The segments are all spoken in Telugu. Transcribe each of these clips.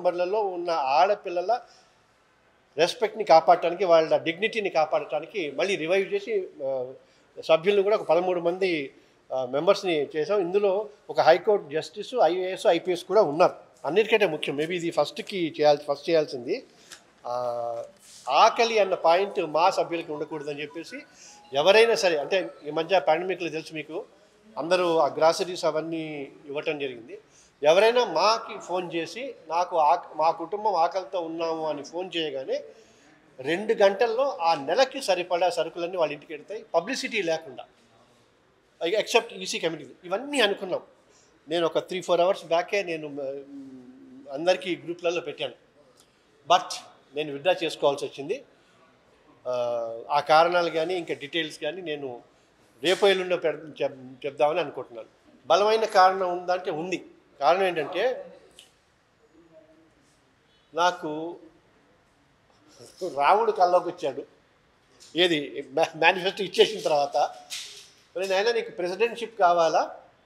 నంబర్లలో ఉన్న ఆడపిల్లల రెస్పెక్ట్ని కాపాడటానికి వాళ్ళ డిగ్నిటీని కాపాడటానికి మళ్ళీ రివైవ్ చేసి ఆ, సభ్యులను కూడా ఒక పదమూడు మంది మెంబర్స్ని చేసాం ఇందులో ఒక హైకోర్టు జస్టిస్ ఐఏఎస్ ఐపీఎస్ కూడా ఉన్నారు అన్నిటికంటే ముఖ్యం మేబీ ఇది ఫస్ట్కి చేయాల్సి ఫస్ట్ చేయాల్సింది ఆ, ఆకలి అన్న పాయింట్ మా సభ్యులకి ఉండకూడదని చెప్పేసి ఎవరైనా సరే అంటే ఈ మధ్య పాండమిక్లో తెలుసు మీకు అందరూ ఆ గ్రాసరీస్ అవన్నీ ఇవ్వటం జరిగింది ఎవరైనా మాకి ఫోన్ చేసి నాకు ఆ మా కుటుంబం ఆకలితో ఉన్నాము అని ఫోన్ చేయగానే రెండు గంటల్లో ఆ నెలకి సరిపడా సరుకులన్నీ వాళ్ళ ఇంటికి వెళ్తాయి పబ్లిసిటీ లేకుండా ఎక్సెప్ట్ ఈసీ కమిటీ ఇవన్నీ అనుకున్నాం నేను ఒక త్రీ ఫోర్ అవర్స్ బ్యాకే నేను మ్, అందరికీ గ్రూప్లలో పెట్టాను బట్ నేను విత్డ్రా చేసుకోవాల్సి వచ్చింది ఆ, ఆ కారణాలు కానీ ఇంకా డీటెయిల్స్ కానీ నేను రేపు ఎల్లుండో పెడ చెప్ చెప్దామని అనుకుంటున్నాను బలమైన కారణం ఉందంటే ఉంది కారణం ఏంటంటే నాకు రాముడు కల్లోకి వచ్చాడు ఏది మేనిఫెస్టో ఇచ్చేసిన తర్వాత మరి నాయన నీకు ప్రెసిడెంట్షిప్ కావాలా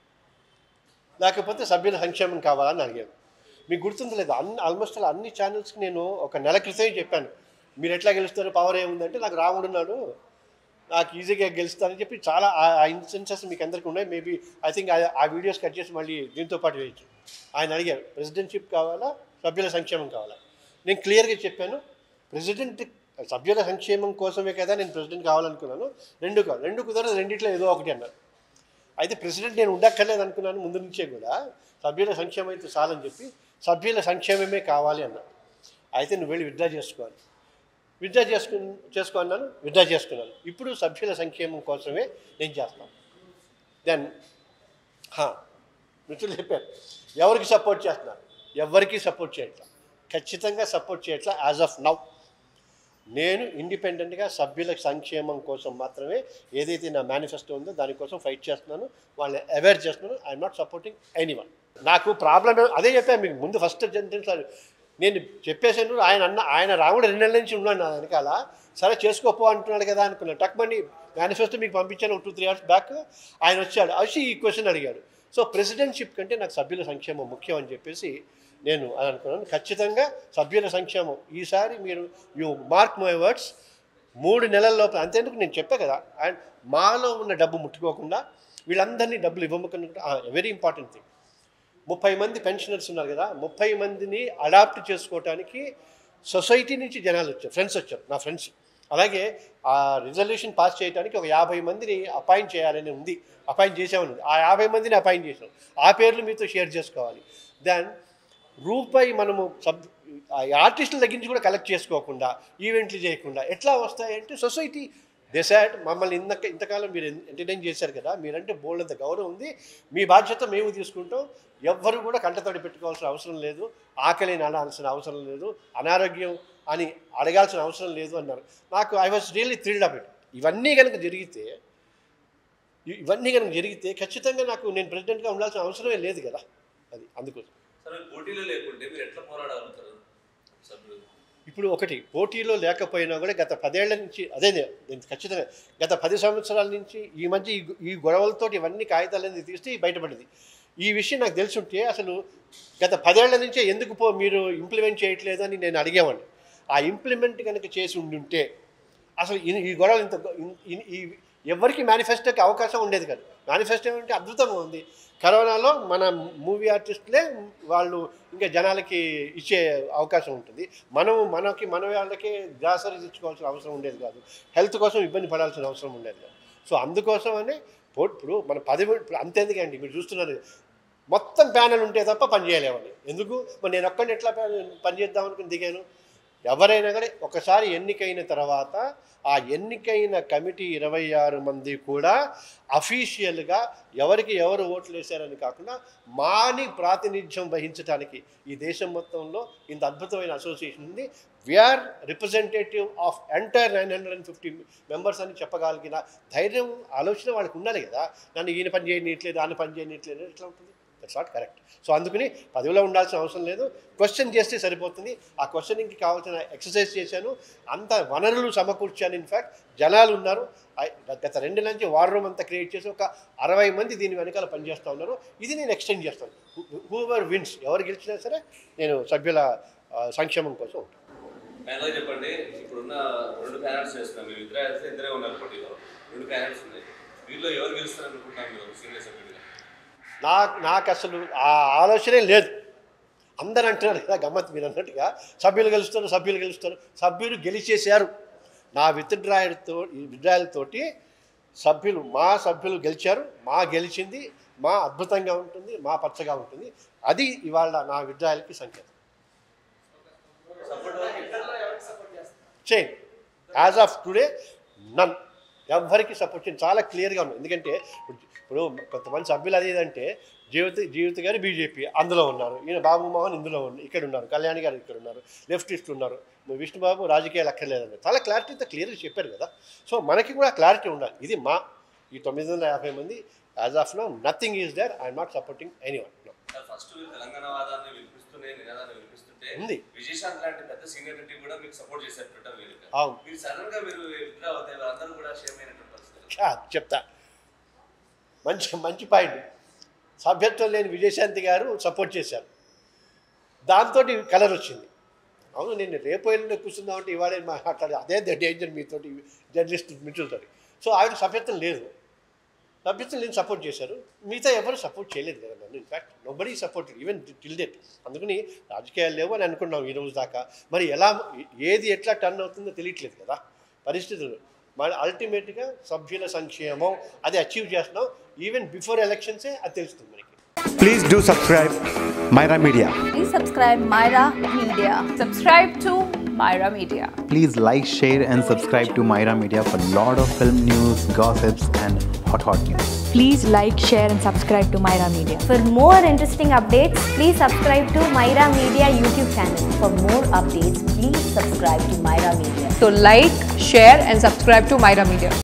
లేకపోతే సభ్యుల సంక్షేమం కావాలా అని అడిగాను మీకు గుర్తుంది లేదు అన్ని ఆల్మోస్ట్ అలా అన్ని ఛానల్స్కి నేను ఒక నెల క్రితమే చెప్పాను మీరు ఎట్లా గెలుస్తారు పవర్ ఏముందంటే నాకు రాముడు ఉన్నాడు నాకు ఈజీగా గెలుస్తానని చెప్పి చాలా ఆ- ఆ ఇన్స్టెన్సెస్ మీకు అందరికీ ఉన్నాయి మేబీ ఐ థింక్ ఆ వీడియోస్ కట్ చేసి మళ్ళీ దీంతో పాటు వేయచ్చు ఆయన అడిగారు ప్రెసిడెంట్షిప్ కావాలా సభ్యుల సంక్షేమం కావాలా నేను క్లియర్గా చెప్పాను ప్రెసిడెంట్ సభ్యుల సంక్షేమం కోసమే కదా నేను ప్రెసిడెంట్ కావాలనుకున్నాను రెండు కాదు రెండు కుదరదు రెండిట్లో ఏదో ఒకటి అన్నారు అయితే ప్రెసిడెంట్ నేను ఉండక్కర్లేదు అనుకున్నాను ముందు నుంచే కూడా సభ్యుల సంక్షేమం అయితే చాలని చెప్పి సభ్యుల సంక్షేమమే కావాలి అన్నాడు అయితే నువ్వు వెళ్ళి విత్డ్రా చేసుకోవాలి విత్డ్రా చేసుకు చేసుకో అన్నాను విత్డ్రా చేసుకున్నాను ఇప్పుడు సభ్యుల సంక్షేమం కోసమే నేను చేస్తాను దెన్ మిత్రులు చెప్పారు ఎవరికి సపోర్ట్ చేస్తున్నారు ఎవరికి సపోర్ట్ చేయట్లా ఖచ్చితంగా సపోర్ట్ చేయట్లా యాజ్ ఆఫ్ నౌ నేను ఇండిపెండెంట్గా సభ్యుల సంక్షేమం కోసం మాత్రమే ఏదైతే నా మేనిఫెస్టో ఉందో దానికోసం ఫైట్ చేస్తున్నాను వాళ్ళని అవేర్ చేస్తున్నాను I'm not supporting any one నాకు ప్రాబ్లం అదే చెప్పాను మీకు ముందు ఫస్ట్ సెంటెన్స్ నేను చెప్పేసాను ఆయన అన్న ఆయన రాముడు రెండు నెలల నుంచి ఉన్నాడు నా వెనకాల సరే చేసుకోపో అంటున్నాడు కదా అనుకున్నాను టక్మని మేనిఫెస్టో మీకు పంపించాను ఒక టూ త్రీ అవర్స్ బ్యాక్ ఆయన వచ్చాడు వచ్చి ఈ క్వశ్చన్ అడిగాడు సో ప్రెసిడెంట్షిప్ కంటే నాకు సభ్యుల సంక్షేమం ముఖ్యం అని చెప్పేసి నేను అది అనుకున్నాను ఖచ్చితంగా సభ్యుల సంక్షేమం ఈసారి మీరు యూ మార్క్ మై వర్డ్స్ మూడు నెలల లోపల అంతేందుకు నేను చెప్పా కదా అండ్ మాలో ఉన్న డబ్బు ముట్టుకోకుండా వీళ్ళందరినీ డబ్బులు ఇవ్వకుండా వెరీ ఇంపార్టెంట్ థింగ్ ముప్పై మంది పెన్షనర్స్ ఉన్నారు కదా ముప్పై మందిని అడాప్ట్ చేసుకోవటానికి సొసైటీ నుంచి జనాలు వచ్చారు ఫ్రెండ్స్ వచ్చారు నా ఫ్రెండ్స్ అలాగే ఆ రిజల్యూషన్ పాస్ చేయడానికి ఒక యాభై మందిని అపాయింట్ చేయాలని ఉంది అపాయింట్ చేసామని ఉంది. ఆ యాభై మందిని అపాయింట్ చేసాం ఆ పేర్లు మీతో షేర్ చేసుకోవాలి దెన్ రూపాయి మనము సబ్ ఆ ఆర్టిస్టుల దగ్గర నుంచి కూడా కలెక్ట్ చేసుకోకుండా ఈవెంట్లు చేయకుండా ఎట్లా వస్తాయంటే సొసైటీ డిసైడ్ మమ్మల్ని ఇంత ఇంతకాలం మీరు ఎంటర్టైన్ చేశారు కదా మీరంటే బోల్డ్ అంత గౌరవం ఉంది మీ బాధ్యత మేము తీసుకుంటాం ఎవ్వరు కూడా కంటతడి పెట్టుకోవాల్సిన అవసరం లేదు ఆకలిని అనాల్సిన అవసరం లేదు అనారోగ్యం అని అడగాల్సిన అవసరం లేదు అన్నారు నాకు I was really thrilled about it ఇవన్నీ కనుక జరిగితే ఇ- ఇవన్నీ కనుక జరిగితే ఖచ్చితంగా నాకు నేను ప్రెసిడెంట్గా ఉండాల్సిన అవసరమే లేదు కదా అది అందుకోసం సరే పోటీలో లేకుంటే మీరు ఎట్లా పోరాడగలుగుతారు సభ్యులు ఇప్పుడు ఒకటి పోటీలో లేకపోయినా కూడా గత పదేళ్ల నుంచి అదే నే- నేను ఖచ్చితంగా గత పది సంవత్సరాల నుంచి ఈ మధ్య ఈ గు- ఈ గొడవలతో ఇవన్నీ కాగితాలన్నీ తీస్తే బయటపడింది ఈ విషయం నాకు తెలిసి అసలు గత పదేళ్ల నుంచే ఎందుకు పో మీరు ఇంప్లిమెంట్ చేయట్లేదు అని నేను అడిగేవాడిని ఆ ఇంప్లిమెంట్ కనుక చేసి ఉండుంటే అసలు ఈ- ఈ గొడవలు ఇంత గొ- ఇన్- ఇన్- ఈ ఎవరికి మేనిఫెస్టోకి అవకాశం ఉండేది కాదు మేనిఫెస్టో అంటే అద్భుతంగా ఉంది కరోనాలో మన మూవీ ఆర్టిస్టులే వాళ్ళు ఇంకా జనాలకి ఇచ్చే అవకాశం ఉంటుంది మనం మనకి మన వాళ్ళకి గ్రాసరీస్ ఇచ్చుకోవాల్సిన అవసరం ఉండేది కాదు హెల్త్ కోసం ఇబ్బంది పడాల్సిన అవసరం ఉండేది కాదు సో అందుకోసమనే పో- ఇప్పుడు మన పది మంది- ఇప్పుడు అంతేందుకండి మీరు చూస్తున్నారు మొత్తం ప్యానల్ ఉంటే తప్ప పని చేయలేమని ఎందుకు మరి నేను ఒక్కడిని ఎట్లా పని- పని చేద్దాం అనుకుని దిగాను ఎవరైనా కానీ ఒకసారి ఎన్నికైన తర్వాత ఆ ఎన్నికైన కమిటీ ఇరవై ఆరు మంది కూడా అఫీషియల్గా ఎవరికి ఎవరు ఓట్లు వేశారని కాకుండా మాని ప్రాతినిధ్యం వహించడానికి ఈ దేశం మొత్తంలో ఇంత అద్భుతమైన అసోసియేషన్ ఉంది we're representative of entire nine hundred and fifty members అని చెప్పగలిగిన ధైర్యం ఆలోచన వాళ్ళకి ఉండాలి కదా నన్ను ఈయన పని చేయనట్లేదు ఆయన పని చేయనట్లేదు ఎట్లా ఉంటుంది దట్స్ నాట్ కరెక్ట్ సో అందుకని పదవిలో ఉండాల్సిన అవసరం లేదు క్వశ్చన్ చేస్తే సరిపోతుంది ఆ క్వశ్చనింగ్కి కావాల్సిన ఎక్సర్సైజ్ చేశాను అంత వనరులు సమకూర్చాను ఇన్ఫ్యాక్ట్ జనాలు ఉన్నారు ఐ- గత రెండు నుంచి వార్ రూమ్ అంతా క్రియేట్ చేసి ఒక అరవై మంది దీని వెనకాల పనిచేస్తూ ఉన్నారు ఇది నేను ఎక్స్టెండ్ చేస్తాను హూవర్ విన్స్ ఎవరు గెలిచినా సరే నేను సభ్యుల ఆ, సంక్షేమం కోసం ఉంటాను ఫైనల్గా చెప్పండి ఇప్పుడున్న రెండు ప్యానల్స్ చేస్తున్నాం మేము ఇద్దరే వేస్తే ఇద్దరే ఉన్నారు పోటీలో రెండు ప్యానల్స్ ఉన్నాయి వీళ్ళు ఎవరు గెలుస్తారు అనుకుంటున్నాం మీరు సీనియర్ సభ్యుడిగా నాకు నాకు అసలు ఆ ఆలోచనే లేదు అందరూ అంటున్నారు కదా గమ్మత్ మీరు అన్నట్టుగా సభ్యులు గెలుస్తారు సభ్యులు గెలుస్తారు సభ్యులు గెలిచేశారు నా విత్డ్రాయల్తో విత్డ్రాయల్తోటి సభ్యులు మా సభ్యులు గెలిచారు మా గెలిచింది మా అద్భుతంగా ఉంటుంది మా పచ్చగా ఉంటుంది అది ఇవాళ నా విత్డ్రాయల్కి సంకేతం సపోర్ట్ చేయండి యాజ్ ఆఫ్ టుడే నన్ ఎవ్వరికి సపోర్ట్ చేయండి చాలా క్లియర్గా ఉంది ఎందుకంటే ఇప్పుడు ఇప్పుడు కొంతమంది సభ్యులు అది ఏదంటే జీవిత జీవిత గారు బీజేపీ అందులో ఉన్నారు ఈయన బాబు మోహన్ ఇందులో ఉన్నారు ఇక్కడ ఉన్నారు కళ్యాణి గారు ఇక్కడ ఉన్నారు లెఫ్టిస్ట్ ఉన్నారు విష్ణుబాబు రాజకీయాలు అక్కర్లేదండి చాలా క్లారిటీతో క్లియర్గా చెప్పారు కదా సో మనకి కూడా క్లారిటీ ఉండాలి ఇది మా ఈ తొమ్మిది వందల యాభై మంది as of no nothing is there I'm not supporting any one first మీరు తెలంగాణ వాదాన్ని వినిపిస్తూనే నినాదాన్ని వినిపిస్తుంటే ఉంది. విజయశాంత్ లాంటి పెద్ద సీనియర్ రెడ్డి కూడా మీకు సపోర్ట్ చేశారు ట్విట్టర్ వేదిక అవును. మీరు సడన్ గా మీరు విత్డ్రా అవుతాయి వాళ్ళందరూ కూడా షేమ్ అయినటువంటి పరిస్థితి ఆ, చెప్తా మంచి మంచి పాయింట్ సభ్యత్వం లేని విజయశాంతి గారు సపోర్ట్ చేశారు దాంతో కలర్ వచ్చింది అవును నేను రేపు ఎల్లుండి కూర్చుందామంటే ఇవాళ మాట్లాడే అదే డేంజర్ మీతోటి జర్నలిస్ట్ మిత్రులతో సో ఆవిడ సభ్యత్వం లేదు సభ్యత్వం లేని సపోర్ట్ చేశారు మిగతా ఎవరు సపోర్ట్ చేయలేదు కదా నన్ను in fact nobody support even till date అందుకని రాజకీయాలు లేవు అని అనుకున్నాం ఈ రోజు దాకా మరి ఎలా ఏది ఎట్లా టర్న్ అవుతుందో తెలియట్లేదు కదా పరిస్థితులు మరి అల్టిమేట్గా సభ్యుల సంక్షేమం అది అచీవ్ చేస్తున్నాం ఈవెన్ బిఫోర్ ఎలక్షన్సే అది తెలుస్తుంది మనకి Please do subscribe Myra Media. Please subscribe Myra Media. Subscribe to Myra Media. Please like, share, and subscribe to Myra Media for lot of film news, gossips, and hot hot news. Please like, share, and subscribe to Myra Media. For more interesting updates, please subscribe to Myra Media YouTube channel. For more updates, please subscribe to Myra Media. So like, share and subscribe to Myra Media.